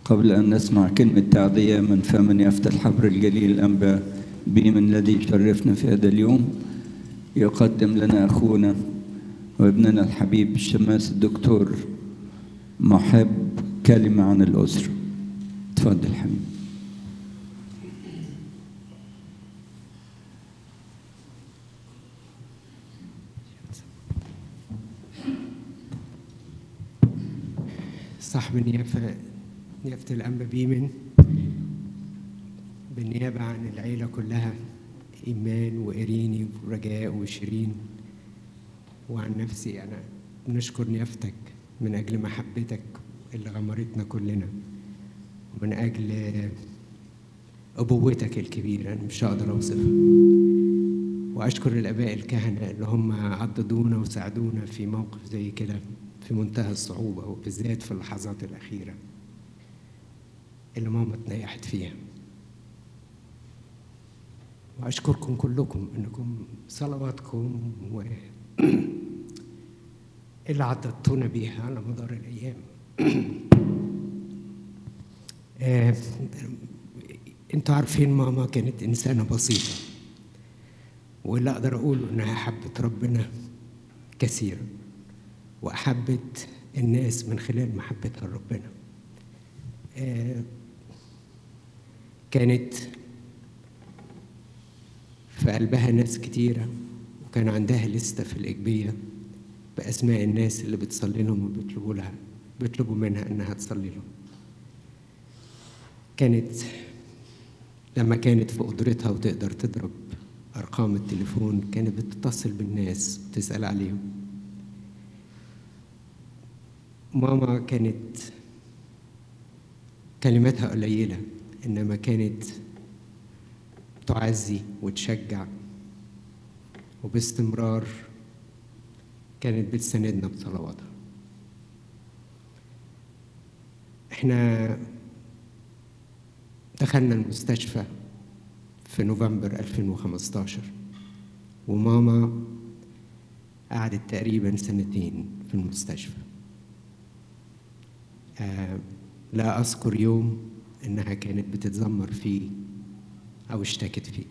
قبل أن نسمع كلمة تعزية من فم يفتح الحبر الجليل الأنبا بهم الذي يشرفنا في هذا اليوم يقدم لنا أخونا وابننا الحبيب الشماس الدكتور محب كلمة عن الأسرة تفضل حبيبي صاحب النيافة نيافة الأنبا بيمن بالنيابة عن العيلة كلها إيمان وإريني ورجاء وشيرين وعن نفسي أنا بنشكر نيافتك من أجل محبتك اللي غمرتنا كلنا ومن أجل أبوتك الكبيرة أنا مش هقدر أوصفها وأشكر الآباء الكهنة اللي هم عضدونا وساعدونا في موقف زي كده في منتهى الصعوبة وبالذات في اللحظات الأخيرة اللي ماما اتنيحت فيها وأشكركم كلكم إنكم صلواتكم و اللي عضدتونا بيها على مدار الأيام آه، انتوا عارفين ماما كانت إنسانة بسيطة واللي أقدر أقوله إنها حبت ربنا كثيرا وأحبت الناس من خلال محبتها لربنا آه، كانت في قلبها ناس كتيرة وكان عندها لستة في الإجبية بأسماء الناس اللي بتصلي لهم وبيطلبوا لها بيطلبوا منها إنها تصلي لهم كانت لما كانت في قدرتها وتقدر تضرب أرقام التليفون كانت بتتصل بالناس وتسأل عليهم ماما كانت كلماتها قليلة إنما كانت تعزي وتشجع وباستمرار كانت بتساندنا بصلواتها احنا دخلنا المستشفى في نوفمبر 2015 وماما قعدت تقريبا سنتين في المستشفى آه لا أذكر يوم إنها كانت بتتذمر فيه أو اشتكت فيه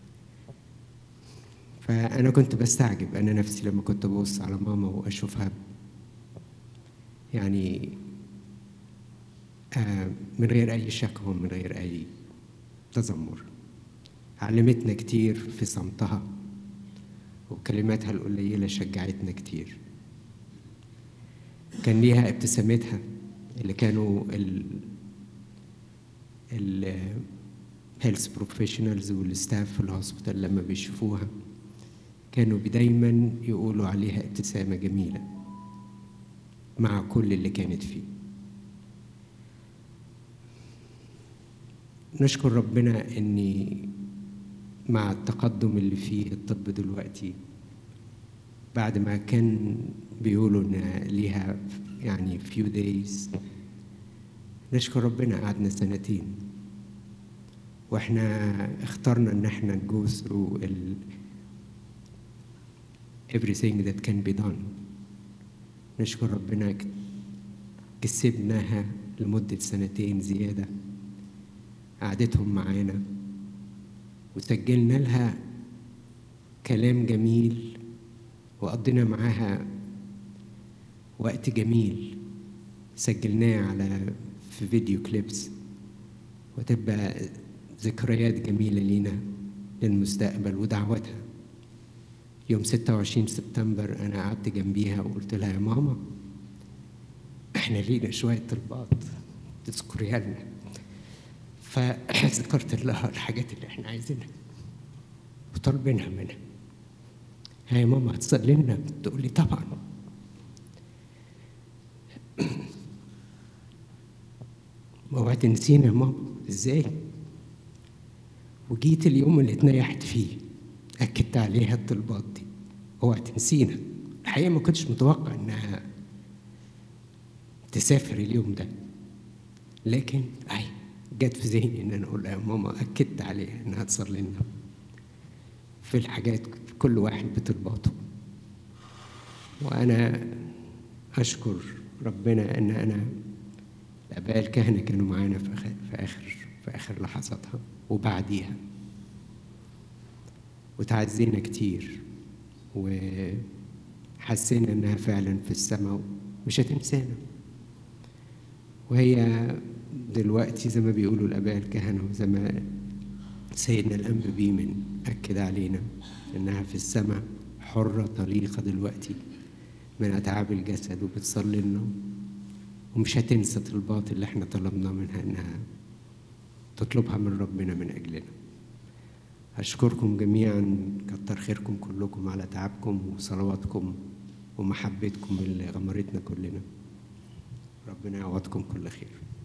فأنا كنت بستعجب أنا نفسي لما كنت ببص على ماما وأشوفها يعني آه من غير أي شكوى ومن غير أي تذمر علمتنا كتير في صمتها وكلماتها القليلة شجعتنا كتير كان ليها ابتسامتها اللي كانوا ال ال هيلث بروفيشنالز والستاف في الهوسبيتال لما بيشوفوها كانوا دايما يقولوا عليها ابتسامة جميلة مع كل اللي كانت فيه نشكر ربنا اني مع التقدم اللي فيه الطب دلوقتي بعد ما كان بيقولوا ان ليها يعني few days نشكر ربنا قعدنا سنتين واحنا اخترنا ان احنا نجو through ال everything that can be done نشكر ربنا كسبناها لمدة سنتين زيادة قعدتهم معانا وسجلنا لها كلام جميل وقضينا معاها وقت جميل سجلناه على في فيديو كليبس وتبقى ذكريات جميلة لينا للمستقبل ودعوتها يوم 26 سبتمبر أنا قعدت جنبيها وقلت لها يا ماما إحنا لينا شوية طلبات تذكريها لنا فذكرت لها الحاجات اللي إحنا عايزينها وطالبينها منها ها يا ماما هتصلي لنا تقول لي طبعا اوعى تنسينا يا ماما ازاي وجيت اليوم اللي اتنيحت فيه اكدت عليها الطلبات دي اوعى تنسينا الحقيقه ما كنتش متوقع انها تسافر اليوم ده لكن اي جت في ذهني ان انا اقول لها يا ماما اكدت عليها انها تصلي لنا في الحاجات كل واحد بطلباته وانا اشكر ربنا ان انا الآباء الكهنة كانوا معانا في آخر في آخر في آخر لحظاتها وبعديها وتعزينا كتير وحسينا إنها فعلا في السماء مش هتنسانا وهي دلوقتي زي ما بيقولوا الآباء الكهنة وزي ما سيدنا الأنبا بيمن أكد علينا إنها في السماء حرة طليقة دلوقتي من أتعاب الجسد وبتصلي لنا ومش هتنسى طلبات اللي احنا طلبنا منها إنها تطلبها من ربنا من أجلنا أشكركم جميعا كتر خيركم كلكم على تعبكم وصلواتكم ومحبتكم اللي غمرتنا كلنا ربنا يعوضكم كل خير